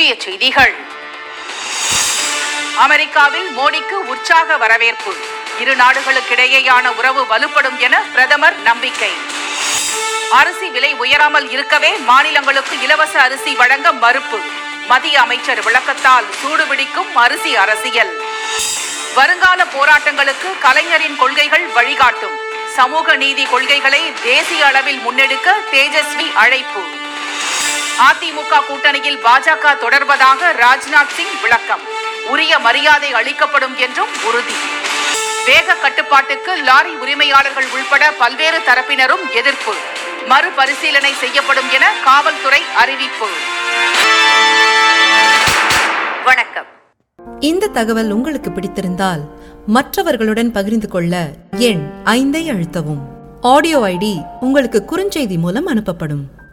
முக்கிய செய்திகள் அமெரிக்காவில் மோடிக்கு உற்சாக வரவேற்பு இரு நாடுகளுக்கிடையேயான உறவு வலுப்படும் என பிரதமர் நம்பிக்கை அரிசி விலை உயராமல் இருக்கவே மாநிலங்களுக்கு இலவச அரிசி வழங்க மறுப்பு மத்திய அமைச்சர் விளக்கத்தால் சூடுபிடிக்கும் அரிசி அரசியல் வருங்கால போராட்டங்களுக்கு கலைஞரின் கொள்கைகள் வழிகாட்டும் சமூக நீதி கொள்கைகளை தேசிய அளவில் முன்னெடுக்க தேஜஸ்வி அழைப்பு அதிமுக கூட்டணியில் பாஜக தொடர்வதாக ராஜ்நாத் சிங் விளக்கம் உரிய மரியாதை அளிக்கப்படும் என்றும் உறுதி வேக கட்டுப்பாட்டுக்கு லாரி உரிமையாளர்கள் உள்பட பல்வேறு தரப்பினரும் எதிர்ப்பு மறுபரிசீலனை செய்யப்படும் என காவல்துறை அறிவிப்பு வணக்கம் இந்த தகவல் உங்களுக்கு பிடித்திருந்தால் மற்றவர்களுடன் பகிர்ந்து கொள்ள எண் ஐந்தை அழுத்தவும் ஆடியோ ஐடி உங்களுக்கு குறுஞ்செய்தி மூலம் அனுப்பப்படும்